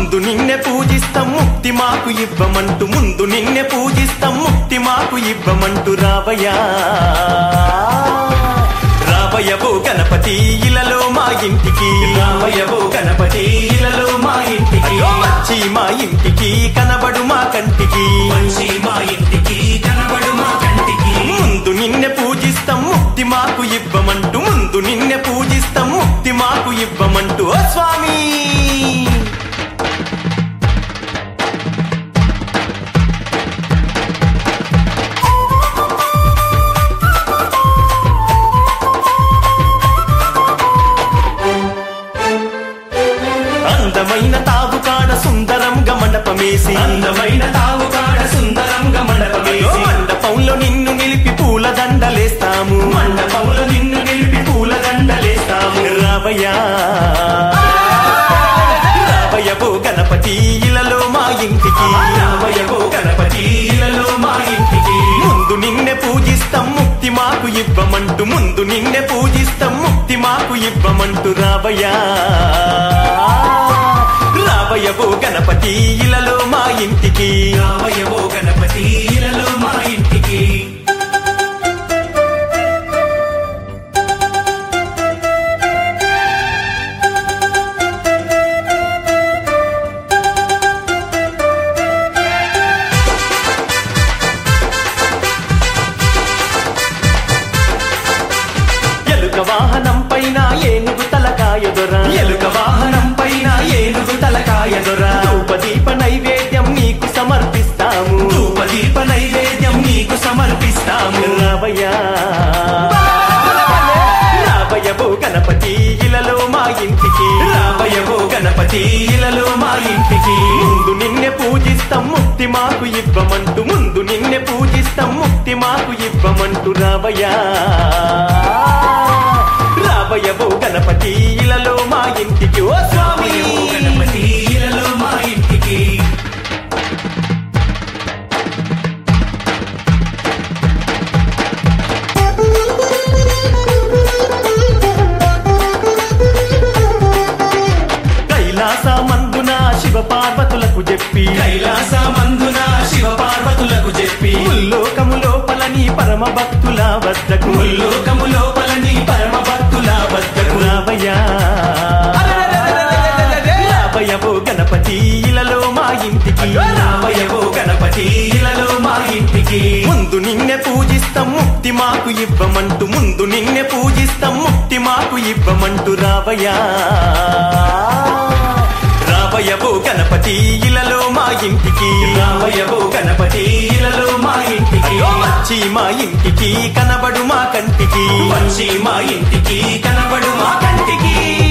ముందు నిన్నే పూజిస్తాం ముక్తి మాకు ఇవ్వమంటూ ముందు నిన్నే పూజిస్తాం ముక్తి మాకు ఇవ్వమంటూ రావయ్యా రావయ్యవో గణపతి ఇలలో మా ఇంటికి రావయ్యవో గణపతి ఇలలో మా ఇంటికి వచ్చి మా ఇంటికి కనబడు మా కంటికి వచ్చి మా ఇంటికి కనబడు మా కంటికి ముందు నిన్నే పూజిస్తాం ముక్తి మాకు ఇవ్వమంటూ ముందు నిన్నే పూజిస్తాం ముక్తి మాకు ఇవ్వమంటూ ఓ స్వామి అందమైన తావు కాడ సుందరంగా మండపమేసి అందమైన తావు కాడ సుందరంగా అయ్యో, మండపమేసి మండపంలో నిన్ను నిలిపి పూల దండలేస్తాము మండపంలో నిన్ను నిలిపి పూల దండలేస్తాము రావయ్యా రావయ్యవో గణపతి ఇలలో మా ఇంటికి రావయ్యవో గణపతి ఇలలో మా ఇంటికి ముందు నిన్నే పూజిస్తాం ముక్తి మాకు ఇవ్వమంటూ ముందు నిన్నే పూజిస్తాం ముక్తి మాకు ఇవ్వమంటూ రావయ్యా రావయ్యవో గణపతి ఇలలో మా ఇంటికి రావయ్యవో గణపతి ఇలలో మా ఇంటికి ఎలుక వాహనం పైన ఏనుగు తలకాయ దొర ఎలుక వాహనం పైన ఏనుగు తలకాయ దొర ధూపదీప నైవేద్యం నీకు సమర్పిస్తాము ధూపదీప నైవేద్యం నీకు సమర్పిస్తాము రావయ్యా రావయ్యవో గణపతి ఇలలో మా ఇంటికి రావయ్యవో గణపతి ఇలలో మా ఇంటికి ముందు నిన్నే పూజిస్తాం ముక్తి మాకు ఇవ్వమంటూ ముందు నిన్నే పూజిస్తాం ముక్తి మాకు ఇవ్వమంటూ రావయ్యా రావయ్యవో గణపతి ఇలలో మా ఇంటికి ఓ స్వామి రావయ్యవో గణపతి ఇలలో మా ఇంటికి కైలాస మందున శివ పార్వతులకు చెప్పి కైలాస మందున శివ పార్వతులకు చెప్పి ముల్లోకము లోపల నీ పరమ భక్తుల వద్దకు ముల్లోకము లోపల నీ పరమ భక్తుల వద్దకు రావయ్యా రావయ్యవో గణపతి ఇలలో మా ఇంటికి రావయ్యవో గణపతి ఇలలో మా ఇంటికి ముందు నిన్నే పూజిస్తాం ముక్తి మాకు ఇవ్వమంటూ ముందు నిన్నే పూజిస్తాం ముక్తి మాకు ఇవ్వమంటూ రావయ్యా రావయ్యవో గణపతి ఇలలో మా ఇంటికి రావయ్యవో గణపతి ఇలలో మా ఇంటికి వచ్చి మా ఇంటికి కనబడు మా కంటికి వచ్చి మా ఇంటికి కనబడు మా కంటికి